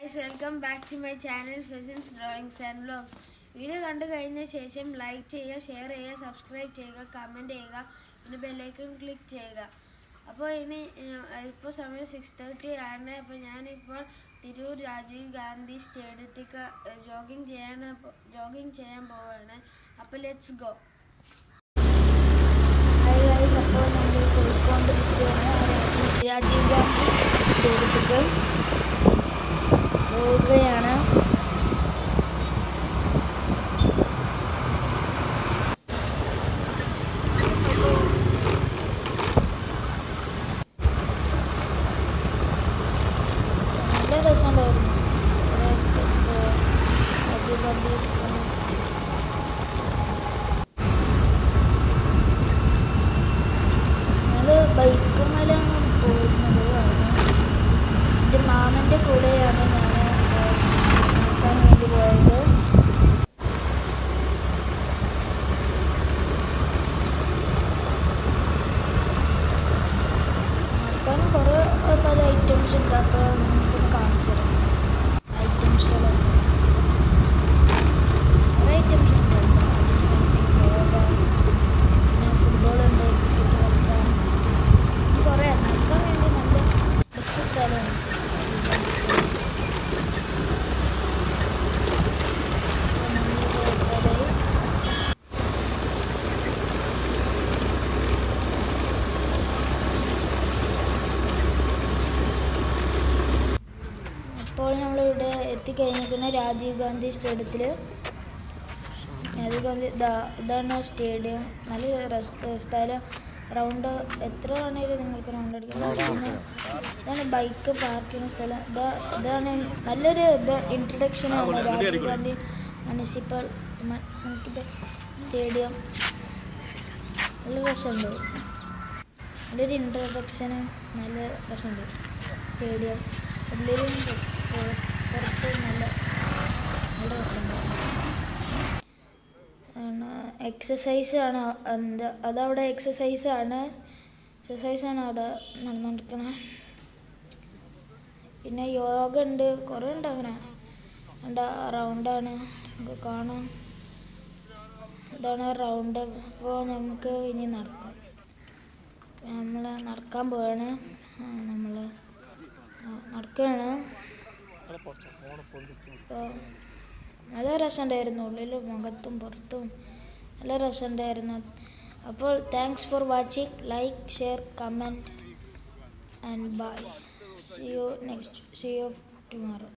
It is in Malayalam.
guys welcome back to my channel ഫെസിൻസ് ഡ്രോയിങ്സ് ആൻഡ് വ്ലോഗ്സ് വീഡിയോ കണ്ടു കഴിഞ്ഞ ശേഷം ലൈക്ക് ചെയ്യുക ഷെയർ ചെയ്യുക സബ്സ്ക്രൈബ് ചെയ്യുക കമൻറ്റ് ചെയ്യുക പിന്നെ ബെല്ലൈക്കൺ ക്ലിക്ക് ചെയ്യുക അപ്പോൾ ഇനി ഇപ്പോൾ സമയം സിക്സ് തേർട്ടി ആണ് അപ്പോൾ ഞാനിപ്പോൾ തിരൂർ രാജീവ് ഗാന്ധി സ്റ്റേഡിയത്തേക്ക് ജോഗിങ് ചെയ്യാൻ ജോഗിങ് ചെയ്യാൻ പോവുകയാണ് അപ്പോൾ ലെറ്റ്സ് ഗോ ഹായ് ഗൈസ് അപ്പോൾ നമ്മൾ പോയിക്കൊണ്ടിരിക്കുകയാണ് രാജീവ് രാജീവ് ഗാന്ധി സ്റ്റേഡിയത്തേക്ക് പോവുകയാണ് നല്ല രസമുണ്ടായിരുന്നു കുറേ ദിവസത്തെ, ഏർ, രാജീവ് ഗാന്ധി ഉം, ഞങ്ങൾ ബൈക്കുമേലാണ് പോയിരുന്നത് അവിടെ എൻ്റെ മാമൻ്റെ കൂടെയാണ് ഞാൻ നോക്കാൻ വേണ്ടി പോയത് നോക്കാൻ കുറേ പല ഐറ്റംസ് ഉണ്ട് അപ്പോൾ നിങ്ങൾക്കൊന്ന് കാണിച്ചു തരാം ഐറ്റംസുകളൊക്കെ കുറേ ഐറ്റംസ് ഉണ്ട് എക്സസൈസിങ് യോഗ പിന്നെ ഫുട്ബോളുണ്ട് ക്രിക്കറ്റ് കളിക്കാൻ കുറേ നടക്കാൻ വേണ്ടി നല്ല ബെസ്റ്റ് സ്ഥലമാണ് അപ്പോൾ നമ്മളിവിടെ എത്തിക്കഴിഞ്ഞിരിക്കുന്ന രാജീവ് ഗാന്ധി സ്റ്റേഡിയത്തിൽ രാജീവ് ഗാന്ധി ഇതാ ഇതാണ് സ്റ്റേഡിയം നല്ല രസ- സ്ഥലം റൗണ്ട് എത്ര വേണേലും നിങ്ങൾക്ക് റൗണ്ട് അടിക്കാം പിന്നെ ഇതാണ് ബൈക്ക് പാർക്ക് ചെയ്യുന്ന സ്ഥലം ഇതാ ഇതാണ് നല്ലൊരു ഇത് ഇൻട്രൊഡക്ഷൻ ആണ് Rajiv Gandhi municipal municipal stadium നല്ല രസമുണ്ട് നല്ലൊരു ഇൻട്രൊഡക്ഷനും നല്ല രസമുണ്ട് സ്റ്റേഡിയം ഉള്ളിലും പുറ- പുറത്തും നല്ല നല്ല രസമുണ്ട് എക്സസൈസ് ആണ് എന്താ അതവിടെ എക്സസൈസ് ആണ് എക്സസൈസ് ആണ് അവിടെ നടന്നുകൊണ്ടിരിക്കുന്നത് പിന്നെ യോഗ ഉണ്ട് കുറേ ഉണ്ട് അങ്ങനെ ഉണ്ട് റൗണ്ടാണ് നമുക്ക് കാണാം ഇതാണ് റൗണ്ട് അപ്പോൾ നമുക്ക് ഇനി നടക്കാം നമ്മൾ നടക്കാൻ പോവാണ് നമ്മൾ നടക്കുകയാണ് അപ്പോൾ നല്ല രസമുണ്ടായിരുന്നു ഉള്ളിലും മുഖത്തും പുറത്തും നല്ല രസമുണ്ടായിരുന്നു അപ്പോൾ thanks for watching like share comment and bye see you next see you tomorrow